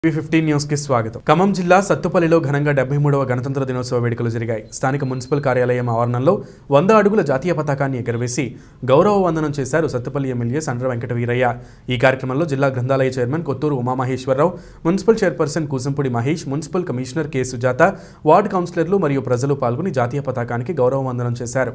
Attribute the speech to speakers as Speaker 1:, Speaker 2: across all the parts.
Speaker 1: fifteen news కి స్వాగతం ఖమ్మం జిల్లా సత్తుపల్లిలో ఘనంగా డెబ్బై మూడవ గణతంత్ర దినోత్సవ వేడుకలు జరిగాయి స్థానిక మున్సిపల్ కార్యాలయం ఆవరణంలో వంద అడుగుల జాతీయ పతాకాన్ని ఎగురవేసి గౌరవ వందనం చేశారు సత్తుపల్లి ఎమ్మెల్యే సండ్ర వెంకట వీరయ్య ఈ కార్యక్రమంలో జిల్లా గ్రంథాలయ chairman Kothuru Umamaheswararao municipal chairperson Kusampudi Mahesh municipal commissioner K Sujatha ward కౌన్సిలర్లు మరియు ప్రజలు పాల్గొని జాతీయ పతాకానికి గౌరవ వందనం చేశారు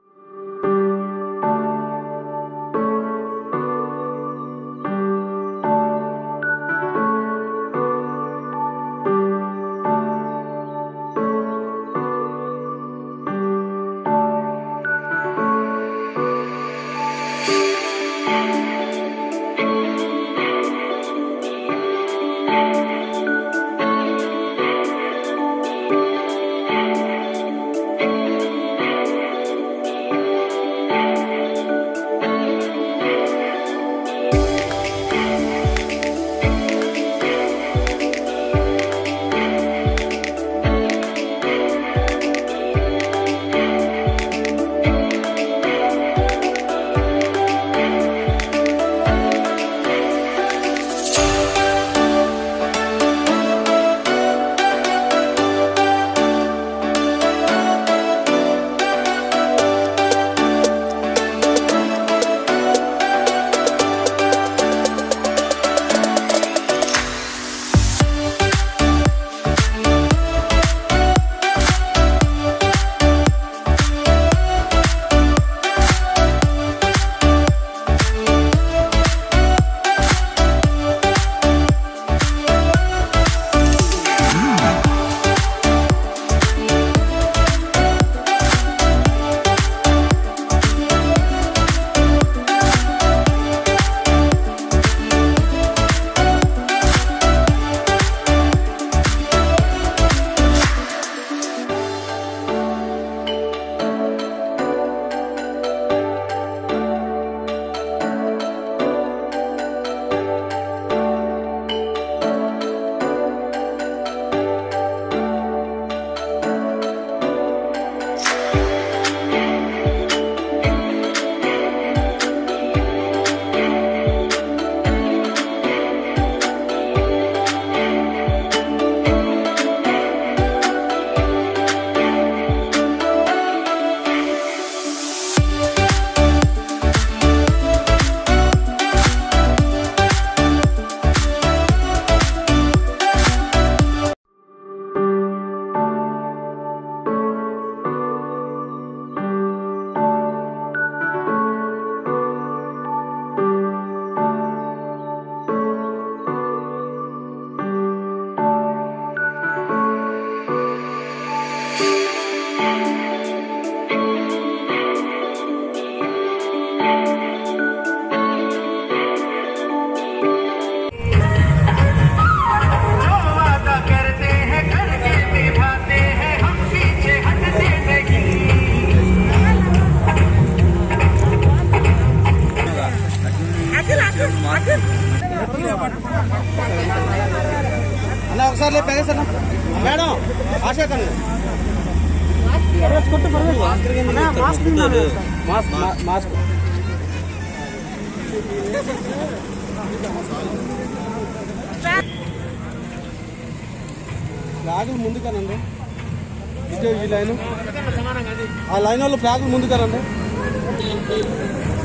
Speaker 2: जो वादा करते हैं करके निभाते हैं हम पीछे हटते नहीं
Speaker 3: అన్న ఒకసారి లేదు ప్యాకేజ్ అన్న మేడం ఆశా కన్నా మాస్క్ మాస్క్ ఫ్లాగులు ముందు కనండి ఇదే ఈ లైన్ ఆ లైన్ వాళ్ళు ఫ్లాగులు ముందు కనండి